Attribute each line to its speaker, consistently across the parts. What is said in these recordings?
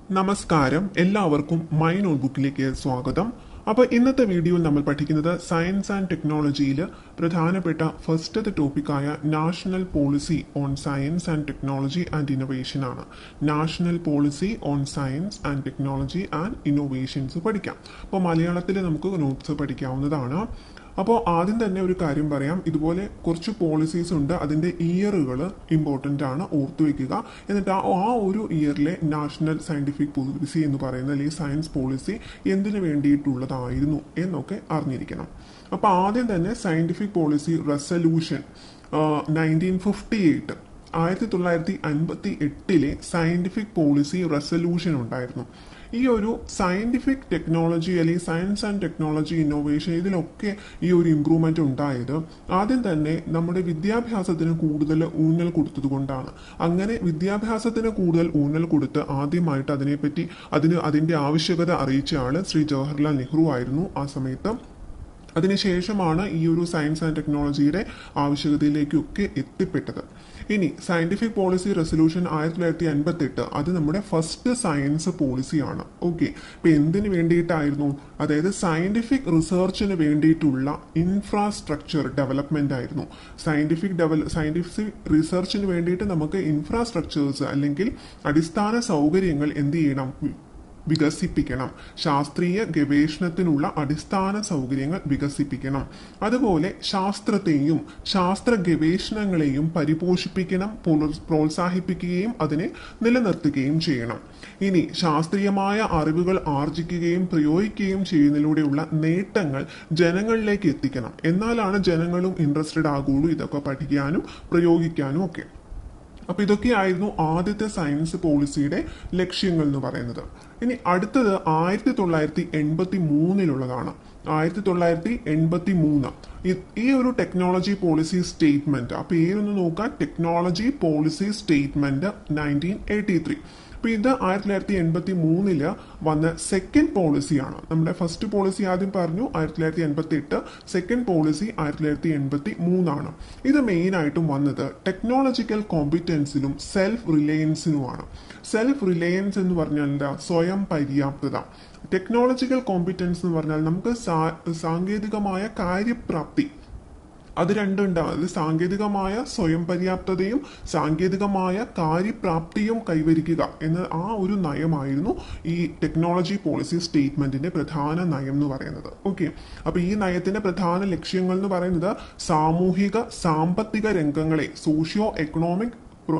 Speaker 1: നമസ്കാരം എല്ലാവർക്കും മൈ നോട്ട്ബുക്കിലേക്ക് സ്വാഗതം അപ്പോൾ ഇന്നത്തെ വീഡിയോയിൽ നമ്മൾ പഠിക്കുന്നത് സയൻസ് ആൻഡ് ടെക്നോളജിയിൽ പ്രധാനപ്പെട്ട ഫസ്റ്റത്തെ ടോപ്പിക്കായ national policy on science and technology and innovation ആണ് national policy on science and technology and innovations പഠിക്കാം അപ്പോൾ മലയാളത്തിൽ നമുക്ക് നോട്ട്സ് പഠിക്കാവുന്നതാണ് അപ്പോൾ ആദ്യം തന്നെ ഒരു കാര്യം പറയാം ഇതുപോലെ കുറച്ച് പോളിസീസ് ഉണ്ട് അതിൻ്റെ ഇയറുകൾ ഇമ്പോർട്ടൻ്റ് ആണ് ഓർത്തു വെക്കുക എന്നിട്ട് ആ ആ ഒരു ഇയറിലെ നാഷണൽ സയൻറ്റിഫിക് പോളിസി എന്ന് പറയുന്ന അല്ലെങ്കിൽ സയൻസ് പോളിസി എന്തിനു വേണ്ടിയിട്ടുള്ളതായിരുന്നു എന്നൊക്കെ അറിഞ്ഞിരിക്കണം അപ്പോൾ ആദ്യം തന്നെ scientific policy resolution nineteen fifty eight ആയിരത്തി തൊള്ളായിരത്തി അൻപത്തി എട്ടിലെ സയൻറ്റിഫിക് പോളിസി റെസല്യൂഷൻ ഉണ്ടായിരുന്നു ഈ ഒരു സയന്റിഫിക് ടെക്നോളജി അല്ലെങ്കിൽ സയൻസ് ആൻഡ് ടെക്നോളജി ഇന്നോവേഷൻ ഇതിലൊക്കെ ഈ ഒരു ഇമ്പ്രൂവ്മെന്റ് ഉണ്ടായത് ആദ്യം തന്നെ നമ്മുടെ വിദ്യാഭ്യാസത്തിന് കൂടുതൽ ഊന്നൽ കൊടുത്തത് കൊണ്ടാണ് അങ്ങനെ വിദ്യാഭ്യാസത്തിന് കൂടുതൽ ഊന്നൽ കൊടുത്ത് ആദ്യമായിട്ട് അതിനെപ്പറ്റി അതിന് അതിന്റെ ആവശ്യകത അറിയിച്ച ആള് ശ്രീ ജവഹർലാൽ നെഹ്റു ആയിരുന്നു ആ സമയത്ത് അതിനുശേഷമാണ് ഈ ഒരു സയൻസ് ആൻഡ് ടെക്നോളജിയുടെ ആവശ്യകതയിലേക്കൊക്കെ എത്തിപ്പെട്ടത് ഇനി സയന്റിഫിക് പോളിസി റെസൊല്യൂഷൻ ആയിരത്തി തൊള്ളായിരത്തി അൻപത്തി എട്ട് അത് നമ്മുടെ ഫസ്റ്റ് സയൻസ് പോളിസിയാണ് ഓക്കെ ഇപ്പൊ എന്തിനു വേണ്ടിയിട്ടായിരുന്നു അതായത് സയന്റിഫിക് റിസർച്ചിന് വേണ്ടിയിട്ടുള്ള ഇൻഫ്രാസ്ട്രക്ചർ ഡെവലപ്മെന്റ് ആയിരുന്നു സയന്റിഫിക് ഡെവല സയന്റിഫിക് റിസർച്ചിന് വേണ്ടിയിട്ട് നമുക്ക് ഇൻഫ്രാസ്ട്രക്ചേഴ്സ് അല്ലെങ്കിൽ അടിസ്ഥാന സൗകര്യങ്ങൾ എന്ത് ചെയ്യണം വികസിപ്പിക്കണം ശാസ്ത്രീയ ഗവേഷണത്തിനുള്ള അടിസ്ഥാന സൗകര്യങ്ങൾ വികസിപ്പിക്കണം അതുപോലെ ശാസ്ത്രത്തെയും ശാസ്ത്ര ഗവേഷണങ്ങളെയും പരിപോഷിപ്പിക്കണം പ്രോത്സാഹിപ്പിക്കുകയും അതിനെ നിലനിർത്തുകയും ചെയ്യണം ഇനി ശാസ്ത്രീയമായ അറിവുകൾ ആർജിക്കുകയും പ്രയോഗിക്കുകയും ചെയ്യുന്നതിലൂടെയുള്ള നേട്ടങ്ങൾ ജനങ്ങളിലേക്ക് എത്തിക്കണം എന്നാലാണ് ജനങ്ങളും ഇൻട്രസ്റ്റഡ് ആകുള്ളൂ ഇതൊക്കെ പഠിക്കാനും പ്രയോഗിക്കാനും ഒക്കെ അപ്പൊ ഇതൊക്കെയായിരുന്നു ആദ്യത്തെ സയൻസ് പോളിസിയുടെ ലക്ഷ്യങ്ങൾ എന്ന് പറയുന്നത് ഇനി അടുത്തത് ആയിരത്തി തൊള്ളായിരത്തി എൺപത്തി മൂന്നിലുള്ളതാണ് ആയിരത്തി തൊള്ളായിരത്തി എൺപത്തി മൂന്ന് ഈ ഒരു ടെക്നോളജി പോളിസി സ്റ്റേറ്റ്മെന്റ് ആ പേരൊന്ന് നോക്കാം technology policy statement nineteen eighty three അപ്പൊ ഇത് ആയിരത്തി തൊള്ളായിരത്തി എൺപത്തി മൂന്നില് വന്ന സെക്കൻഡ് പോളിസിയാണ് നമ്മുടെ ഫസ്റ്റ് പോളിസി ആദ്യം പറഞ്ഞു ആയിരത്തി തൊള്ളായിരത്തി എൺപത്തി എട്ട് സെക്കൻഡ് പോളിസി ആയിരത്തി തൊള്ളായിരത്തി എൺപത്തി മൂന്നാണ് ഇത് മെയിൻ ആയിട്ടും വന്നത് ടെക്നോളജിക്കൽ കോമ്പിറ്റൻസിലും സെൽഫ് റിലയൻസിനുമാണ് സെൽഫ് റിലയൻസ് എന്ന് പറഞ്ഞാൽ എന്താ സ്വയം പര്യാപ്തത ടെക്നോളജിക്കൽ കോമ്പിറ്റൻസ് എന്ന് പറഞ്ഞാൽ നമുക്ക് സാങ്കേതികമായ കാര്യപ്രാപ്തി അത് രണ്ടുണ്ടാവും അത് സാങ്കേതികമായ സ്വയം പര്യാപ്തതയും സാങ്കേതികമായ കാര്യപ്രാപ്തിയും കൈവരിക്കുക എന്ന ആ ഒരു നയമായിരുന്നു ഈ ടെക്നോളജി പോളിസി സ്റ്റേറ്റ്മെന്റിന്റെ പ്രധാന നയം എന്ന് പറയുന്നത് ഓക്കെ അപ്പൊ ഈ നയത്തിന്റെ പ്രധാന ലക്ഷ്യങ്ങൾ എന്ന് പറയുന്നത് സാമൂഹിക സാമ്പത്തിക രംഗങ്ങളെ സോഷ്യോ എക്കണോമിക്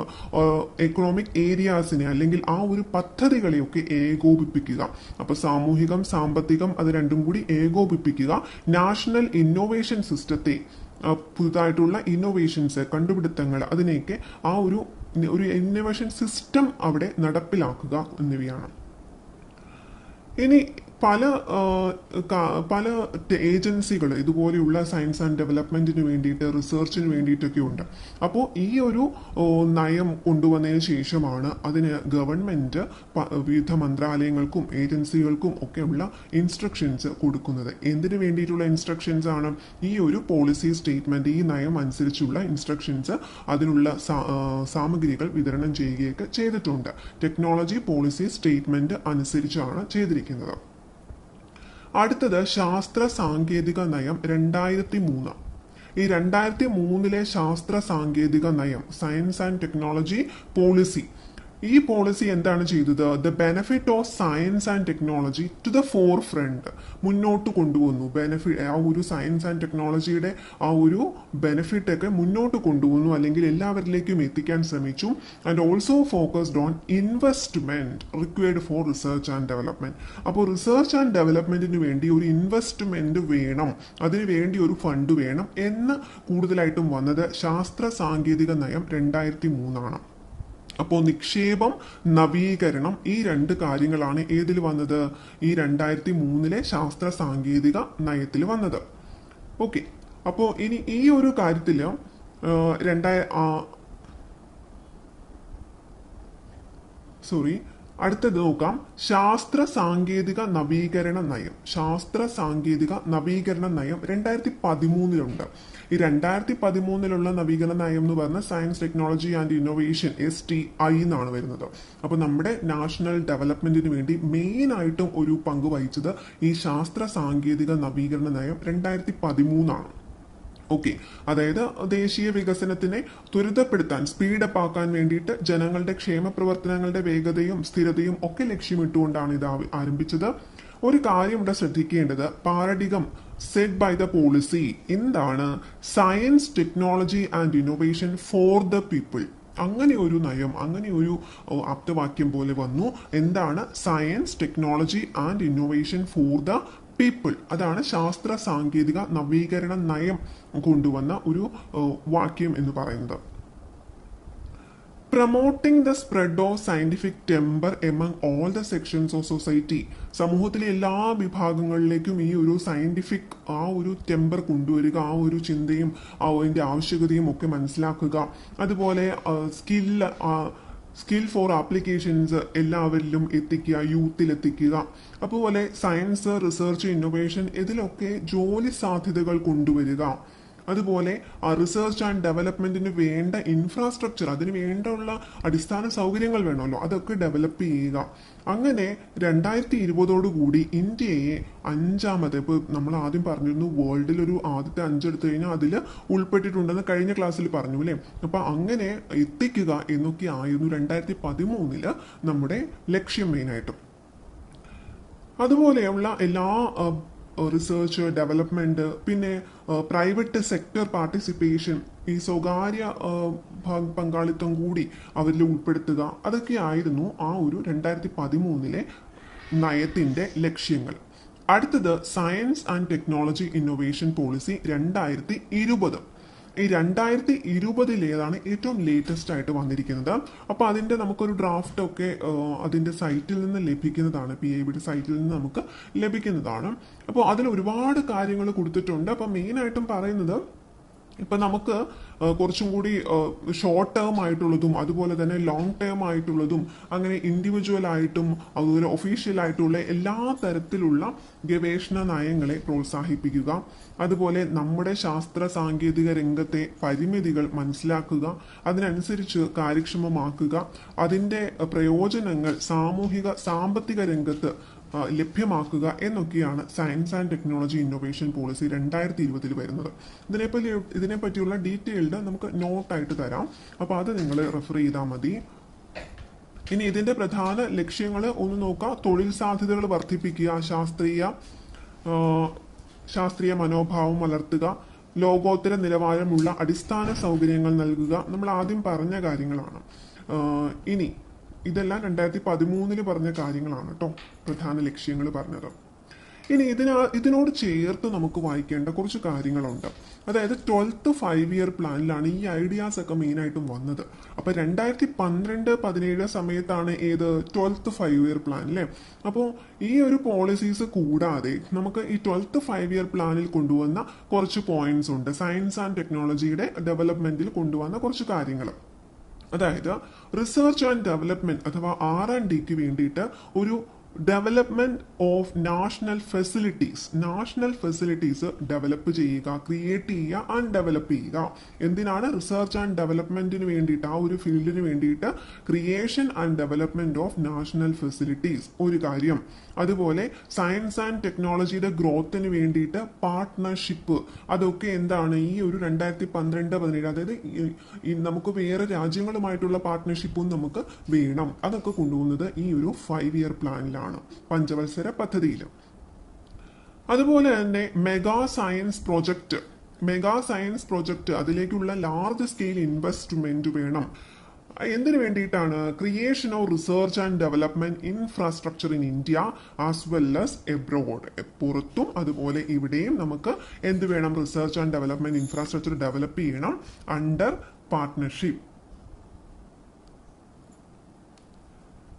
Speaker 1: എക്കണോമിക് ഏരിയാസിനെ അല്ലെങ്കിൽ ആ ഒരു പദ്ധതികളെയൊക്കെ ഏകോപിപ്പിക്കുക അപ്പൊ സാമൂഹികം സാമ്പത്തികം അത് രണ്ടും കൂടി ഏകോപിപ്പിക്കുക നാഷണൽ ഇന്നോവേഷൻ സിസ്റ്റത്തെ പുതുതായിട്ടുള്ള ഇന്നോവേഷൻസ് കണ്ടുപിടുത്തങ്ങൾ അതിനെയൊക്കെ ആ ഒരു ഒരു ഇന്നോവേഷൻ സിസ്റ്റം അവിടെ നടപ്പിലാക്കുക എന്നിവയാണ് ഇനി പല പല ഏജൻസികൾ ഇതുപോലെയുള്ള സയൻസ് ആൻഡ് ഡെവലപ്മെന്റിന് വേണ്ടിയിട്ട് റിസർച്ചിന് വേണ്ടിയിട്ടൊക്കെ ഉണ്ട് അപ്പോൾ ഈ ഒരു നയം കൊണ്ടുവന്നതിന് ശേഷമാണ് അതിന് ഗവൺമെന്റ് വിവിധ മന്ത്രാലയങ്ങൾക്കും ഏജൻസികൾക്കും ഒക്കെയുള്ള ഇൻസ്ട്രക്ഷൻസ് കൊടുക്കുന്നത് എന്തിനു വേണ്ടിയിട്ടുള്ള ഇൻസ്ട്രക്ഷൻസ് ആണ് ഈ ഒരു പോളിസി സ്റ്റേറ്റ്മെന്റ് ഈ നയം അനുസരിച്ചുള്ള ഇൻസ്ട്രക്ഷൻസ് അതിനുള്ള സാമഗ്രികൾ വിതരണം ചെയ്യുകയൊക്കെ ചെയ്തിട്ടുണ്ട് ടെക്നോളജി പോളിസി സ്റ്റേറ്റ്മെന്റ് അനുസരിച്ചാണ് ചെയ്തിരിക്കുന്നത് അടുത്തത് ശാസ്ത്ര സാങ്കേതിക നയം രണ്ടായിരത്തി മൂന്ന് ഈ രണ്ടായിരത്തി മൂന്നിലെ ശാസ്ത്ര സാങ്കേതിക നയം സയൻസ് ആൻഡ് ടെക്നോളജി പോളിസി ഈ പോളിസി എന്താണ് ചെയ്തത് the benefit of science and technology to the forefront മുന്നോട്ട് കൊണ്ടുവന്നു ബെനിഫിറ്റ് ആ ഒരു സയൻസ് ആൻഡ് ടെക്നോളജിയുടെ ആ ഒരു ബെനിഫിറ്റ് ഒക്കെ മുന്നോട്ട് കൊണ്ടുവന്നു അല്ലെങ്കിൽ എല്ലാവരിലേക്കും എത്തിക്കാൻ ശ്രമിച്ചു and also focused on investment required for research and development അപ്പോൾ റിസർച്ച് ആൻഡ് ഡെവലപ്മെന്റിന് വേണ്ടി ഒരു ഇൻവെസ്റ്റ്മെന്റ് വേണം അതിനു വേണ്ടി ഒരു ഫണ്ട് വേണം എന്ന് കൂടുതലായിട്ടും വന്നത് ശാസ്ത്ര സാങ്കേതിക നയം രണ്ടായിരത്തി മൂന്നാണ് അപ്പോൾ നിക്ഷേപം നവീകരണം ഈ രണ്ട് കാര്യങ്ങളാണ് ഏതിൽ വന്നത് ഈ രണ്ടായിരത്തി മൂന്നിലെ ശാസ്ത്ര സാങ്കേതിക നയത്തിൽ വന്നത് ഓക്കെ അപ്പോൾ ഇനി ഈ ഒരു കാര്യത്തിൽ രണ്ടായ സോറി അടുത്തത് നോക്കാം ശാസ്ത്ര സാങ്കേതിക നവീകരണ നയം ശാസ്ത്ര സാങ്കേതിക നവീകരണ നയം രണ്ടായിരത്തി പതിമൂന്നിലുണ്ട് ഈ രണ്ടായിരത്തി പതിമൂന്നിലുള്ള നവീകരണ നയം എന്ന് പറഞ്ഞ science technology and innovation S T I എന്നാണ് വരുന്നത് അപ്പൊ നമ്മുടെ നാഷണൽ ഡെവലപ്മെന്റിന് വേണ്ടി മെയിൻ ആയിട്ടും ഒരു പങ്ക് വഹിച്ചത് ഈ ശാസ്ത്ര സാങ്കേതിക നവീകരണ നയം രണ്ടായിരത്തി പതിമൂന്നാണ് ഓക്കെ അതായത് ദേശീയ വികസനത്തിനെ ത്വരിതപ്പെടുത്താൻ സ്പീഡപ്പ് ആക്കാൻ വേണ്ടിയിട്ട് ജനങ്ങളുടെ ക്ഷേമ പ്രവർത്തനങ്ങളുടെ വേഗതയും സ്ഥിരതയും ഒക്കെ ലക്ഷ്യമിട്ടുകൊണ്ടാണ് ഇത് ആ- ആരംഭിച്ചത് ഒരു കാര്യം ഇവിടെ ശ്രദ്ധിക്കേണ്ടത് paradigm set by the policy എന്താണ് science technology and innovation for the people അങ്ങനെ ഒരു നയം അങ്ങനെ ഒരു ഓ, ആപ്തവാക്യം പോലെ വന്നു എന്താണ് science technology and innovation for the people അതാണ് ശാസ്ത്ര സാങ്കേതിക നവീകരണ നയം കൊണ്ടുവന്ന ഒരു ഓ, വാക്യം എന്ന് പറയുന്നത് promoting the spread of scientific temper among all the sections of society സമൂഹത്തിലെ എല്ലാ വിഭാഗങ്ങളിലേക്കും ഈ ഒരു സയന്റിഫിക് ആ ഒരു ടെമ്പർ കൊണ്ടുവരിക ആ ഒരു ചിന്തയും ആ അതിന്റെ ആവശ്യകതയും ഒക്കെ മനസ്സിലാക്കുക അതുപോലെ സ്കിൽ സ്കിൽ ഫോർ ആപ്ലിക്കേഷൻസ് എല്ലാവരിലും എത്തിക്കുക യൂത്തിൽ എത്തിക്കുക അതുപോലെ സയൻസ് റിസർച്ച് ഇന്നോവേഷൻ ഇതിലൊക്കെ ജോലി സാധ്യതകൾ കൊണ്ടുവരിക അതുപോലെ റിസർച്ച് ആൻഡ് ഡെവലപ്മെന്റിന് വേണ്ട ഇൻഫ്രാസ്ട്രക്ചർ അതിന് വേണ്ടുള്ള അടിസ്ഥാന സൗകര്യങ്ങൾ വേണമല്ലോ അതൊക്കെ ഡെവലപ്പ് ചെയ്യുക അങ്ങനെ രണ്ടായിരത്തി ഇരുപതോടുകൂടി ഇന്ത്യയെ അഞ്ചാമത് ഇപ്പോൾ നമ്മൾ ആദ്യം പറഞ്ഞിരുന്നു വേൾഡിൽ ഒരു ആദ്യത്തെ അഞ്ചെടുത്തു കഴിഞ്ഞാൽ അതിൽ ഉൾപ്പെട്ടിട്ടുണ്ടെന്ന് കഴിഞ്ഞ ക്ലാസ്സിൽ പറഞ്ഞു അല്ലേ അപ്പൊ അങ്ങനെ എത്തിക്കുക എന്നൊക്കെ ആയിരുന്നു രണ്ടായിരത്തി പതിമൂന്നില് നമ്മുടെ ലക്ഷ്യം മെയിനായിട്ടും അതുപോലെയുള്ള എല്ലാ റിസർച്ച് ഡെവലപ്മെന്റ് പിന്നെ പ്രൈവറ്റ് സെക്ടർ പാർട്ടിസിപ്പേഷൻ ഈ സ്വകാര്യ ആ, ഭ- പങ്കാളിത്തം കൂടി അവരിൽ ഉൾപ്പെടുത്തുക അതൊക്കെ ആയിരുന്നു ആ ഒരു രണ്ടായിരത്തി പതിമൂന്നിലെ നയത്തിന്റെ ലക്ഷ്യങ്ങൾ അടുത്തത് science and technology innovation policy രണ്ടായിരത്തി ഇരുപത് ഈ രണ്ടായിരത്തി ഇരുപതിലേതാണ് ഏറ്റവും ലേറ്റസ്റ്റ് ആയിട്ട് വന്നിരിക്കുന്നത് അപ്പൊ അതിന്റെ നമുക്കൊരു ഡ്രാഫ്റ്റ് ഒക്കെ ആ, അതിന്റെ സൈറ്റിൽ നിന്ന് ലഭിക്കുന്നതാണ് പി ഐ ബിയുടെ സൈറ്റിൽ നിന്ന് നമുക്ക് ലഭിക്കുന്നതാണ് അപ്പോൾ അതിൽ ഒരുപാട് കാര്യങ്ങൾ കൊടുത്തിട്ടുണ്ട് അപ്പൊ മെയിൻ ആയിട്ടും പറയുന്നത് ഇപ്പൊ നമുക്ക് ആ, കുറച്ചും കൂടി ഷോർട്ട് ടേം ആയിട്ടുള്ളതും അതുപോലെ തന്നെ ലോങ് ടേം ആയിട്ടുള്ളതും അങ്ങനെ ഇൻഡിവിജ്വൽ ആയിട്ടും അതുപോലെ ഒഫീഷ്യൽ ആയിട്ടുള്ള എല്ലാ തരത്തിലുള്ള ഗവേഷണ നയങ്ങളെ പ്രോത്സാഹിപ്പിക്കുക അതുപോലെ നമ്മുടെ ശാസ്ത്ര സാങ്കേതിക രംഗത്തെ പരിമിതികൾ മനസ്സിലാക്കുക അതിനനുസരിച്ച് കാര്യക്ഷമമാക്കുക അതിന്റെ പ്രയോജനങ്ങൾ സാമൂഹിക സാമ്പത്തിക രംഗത്ത് ആ, ലഭ്യമാക്കുക എന്നൊക്കെയാണ് science and technology innovation policy രണ്ടായിരത്തി ഇരുപതിൽ വരുന്നത് ഇതിനെപ്പറ്റി ഇതിനെപ്പറ്റിയുള്ള ഡീറ്റെയിൽഡ് നമുക്ക് നോട്ടായിട്ട് തരാം അപ്പോൾ അത് നിങ്ങൾ റെഫർ ചെയ്താൽ മതി ഇനി ഇതിന്റെ പ്രധാന ലക്ഷ്യങ്ങൾ ഒന്ന് നോക്കാം തൊഴിൽ സാധ്യതകൾ വർദ്ധിപ്പിക്കുക ശാസ്ത്രീയ ആ, ശാസ്ത്രീയ മനോഭാവം വളർത്തുക ലോകോത്തര നിലവാരമുള്ള അടിസ്ഥാന സൗകര്യങ്ങൾ നൽകുക നമ്മൾ ആദ്യം പറഞ്ഞ കാര്യങ്ങളാണ് ആ, ഇനി ഇതെല്ലാം രണ്ടായിരത്തി പതിമൂന്നില് പറഞ്ഞ കാര്യങ്ങളാണ് കേട്ടോ പ്രധാന ലക്ഷ്യങ്ങൾ പറഞ്ഞത് ഇനി ഇതിനാ ഇതിനോട് ചേർത്ത് നമുക്ക് വായിക്കേണ്ട കുറച്ച് കാര്യങ്ങളുണ്ട് അതായത് ട്വൽത്ത് ഫൈവ് ഇയർ പ്ലാനിലാണ് ഈ ഐഡിയാസ് ഒക്കെ മെയിൻ ആയിട്ടും വന്നത് അപ്പൊ രണ്ടായിരത്തി പന്ത്രണ്ട് പതിനേഴ് സമയത്താണ് ഏത് ട്വൽത്ത് ഫൈവ് ഇയർ പ്ലാൻ അല്ലേ അപ്പോൾ ഈ ഒരു പോളിസീസ് കൂടാതെ നമുക്ക് ഈ ട്വൽത്ത് ഫൈവ് ഇയർ പ്ലാനിൽ കൊണ്ടുവന്ന കുറച്ച് പോയിന്റ്സ് ഉണ്ട് സയൻസ് ആൻഡ് ടെക്നോളജിയുടെ ഡെവലപ്മെന്റിൽ കൊണ്ടുവന്ന കുറച്ച് കാര്യങ്ങൾ അതായത് റിസർച്ച് ആൻഡ് ഡെവലപ്മെന്റ് അഥവാ ആർ ആൻഡ് ഡിക്ക് വേണ്ടിയിട്ട് ഒരു development of national facilities national facilities develop ചെയ്യുക ക്രിയേറ്റ് ചെയ്യുക ആൻഡ് ഡെവലപ്പ് ചെയ്യുക എന്തിനാണ് റിസർച്ച് ആൻഡ് ഡെവലപ്മെന്റിന് വേണ്ടിയിട്ട് ആ ഒരു ഫീൽഡിന് വേണ്ടിയിട്ട് creation and development of national facilities ഒരു കാര്യം അതുപോലെ സയൻസ് ആൻഡ് ടെക്നോളജിയുടെ ഗ്രോത്തിന് വേണ്ടിയിട്ട് പാർട്ട്ണർഷിപ്പ് അതൊക്കെ എന്താണ് ഈ ഒരു രണ്ടായിരത്തി പന്ത്രണ്ട് പതിനേഴ് അതായത് ഈ- ഈ നമുക്ക് വേറെ രാജ്യങ്ങളുമായിട്ടുള്ള പാർട്ട്ണർഷിപ്പും നമുക്ക് വേണം അതൊക്കെ കൊണ്ടുപോകുന്നത് ഈ ഒരു ഫൈവ് ഇയർ പ്ലാനിലാണ് പഞ്ചവത്സര പദ്ധതിയിൽ അതുപോലെ തന്നെ mega science project mega science project അതിലേക്കുള്ള ലാർജ് സ്കെയിൽ ഇൻവെസ്റ്റ്മെന്റ് വേണം എന്തിനു വേണ്ടിയിട്ടാണ് creation of research and development infrastructure in India as well as abroad പുറത്തും അതുപോലെ ഇവിടെയും നമുക്ക് എന്ത് വേണം research and development infrastructure develop ചെയ്യണം അണ്ടർ പാർട്ട്ണർഷിപ്പ്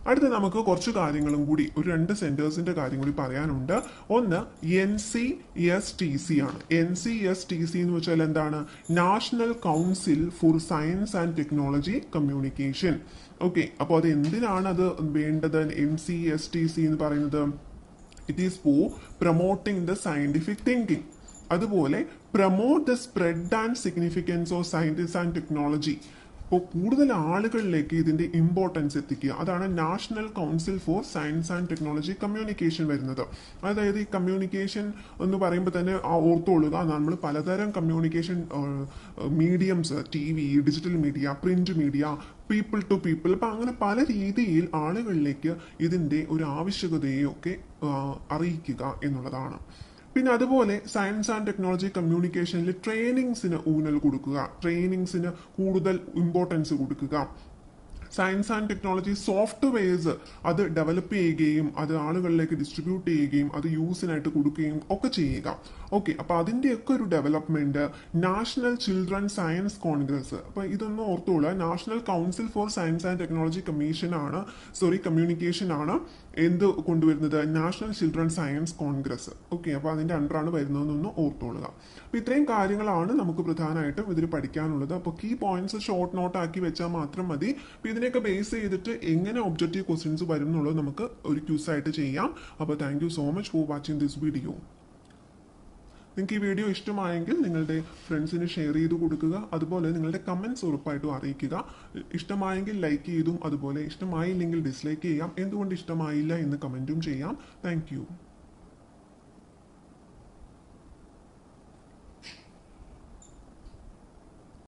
Speaker 1: അടുത്ത നമുക്ക് കുറച്ച് കാര്യങ്ങളും കൂടി ഒരു രണ്ട് സെന്റേഴ്സിന്റെ കാര്യം കൂടി പറയാനുണ്ട് ഒന്ന് N C S T C ആണ് N C S T C എന്ന് വെച്ചാൽ എന്താണ് national council for science and technology communication okay അപ്പോൾ അത് എന്തിനാണ് അത് വേണ്ടത് N C S T C എന്ന് പറയുന്നത് it is for promoting the scientific thinking അതുപോലെ promote the spread and significance of science and technology അപ്പോൾ കൂടുതൽ ആളുകളിലേക്ക് ഇതിന്റെ ഇമ്പോർട്ടൻസ് എത്തിക്കുക അതാണ് national council for science and technology communication വരുന്നത് അതായത് ഈ കമ്മ്യൂണിക്കേഷൻ എന്ന് പറയുമ്പോൾ തന്നെ ആ ഓർത്തോളുക നമ്മൾ പലതരം communication mediums T V digital media print media people to people അപ്പം അങ്ങനെ പല രീതിയിൽ ആളുകളിലേക്ക് ഇതിന്റെ ഒരു ആവശ്യകതയൊക്കെ ആ, അറിയിക്കുക എന്നുള്ളതാണ് പിന്നെ അതുപോലെ സയൻസ് ആൻഡ് ടെക്നോളജി കമ്മ്യൂണിക്കേഷനിൽ ട്രെയിനിങ്സിന് ഊന്നൽ കൊടുക്കുക ട്രെയിനിങ്സിന് കൂടുതൽ ഇമ്പോർട്ടൻസ് കൊടുക്കുക സയൻസ് ആൻഡ് ടെക്നോളജി സോഫ്റ്റ്വെയർസ് അത് ഡെവലപ്പ് ചെയ്യുകയും അത് ആളുകളിലേക്ക് ഡിസ്ട്രിബ്യൂട്ട് ചെയ്യുകയും അത് യൂസിനായിട്ട് കൊടുക്കുകയും ഒക്കെ ചെയ്യുക ഓക്കെ അപ്പൊ അതിന്റെയൊക്കെ ഒരു development national children science congress അപ്പൊ ഇതൊന്നും ഓർത്തോളുക national council for science and technology commission ആണ് സോറി കമ്മ്യൂണിക്കേഷൻ ആണ് എന്ത് കൊണ്ടുവരുന്നത് national children science congress okay അപ്പൊ അതിന്റെ അണ്ടറാണ് വരുന്നതെന്നൊന്ന് ഓർത്തോളുക അപ്പൊ ഇത്രയും കാര്യങ്ങളാണ് നമുക്ക് പ്രധാനമായിട്ടും ഇതിൽ പഠിക്കാനുള്ളത് അപ്പോൾ കീ പോയിന്റ്സ് ഷോർട്ട് നോട്ട് ആക്കി വെച്ചാൽ മാത്രം മതി അപ്പൊ ഇതിനെയൊക്കെ ബേസ് ചെയ്തിട്ട് എങ്ങനെ ഒബ്ജക്റ്റീവ് ക്വസ്റ്റ്യൻസ് വരും എന്നുള്ളത് നമുക്ക് ഒരു ക്യൂസ് ആയിട്ട് ചെയ്യാം അപ്പോൾ thank you so much for watching this video നിങ്ങൾക്ക് ഈ വീഡിയോ ഇഷ്ടമായെങ്കിൽ നിങ്ങളുടെ ഫ്രണ്ട്സിന് ഷെയർ ചെയ്ത് കൊടുക്കുക അതുപോലെ നിങ്ങളുടെ കമൻസ് ഉറപ്പായിട്ടും അറിയിക്കുക ഇഷ്ടമായെങ്കിൽ ലൈക്ക് ചെയ്തും അതുപോലെ ഇഷ്ടമായില്ലെങ്കിൽ ഡിസ്ലൈക്ക് ചെയ്യാം എന്തുകൊണ്ട് ഇഷ്ടമായില്ല എന്ന് കമൻറ്റും ചെയ്യാം താങ്ക്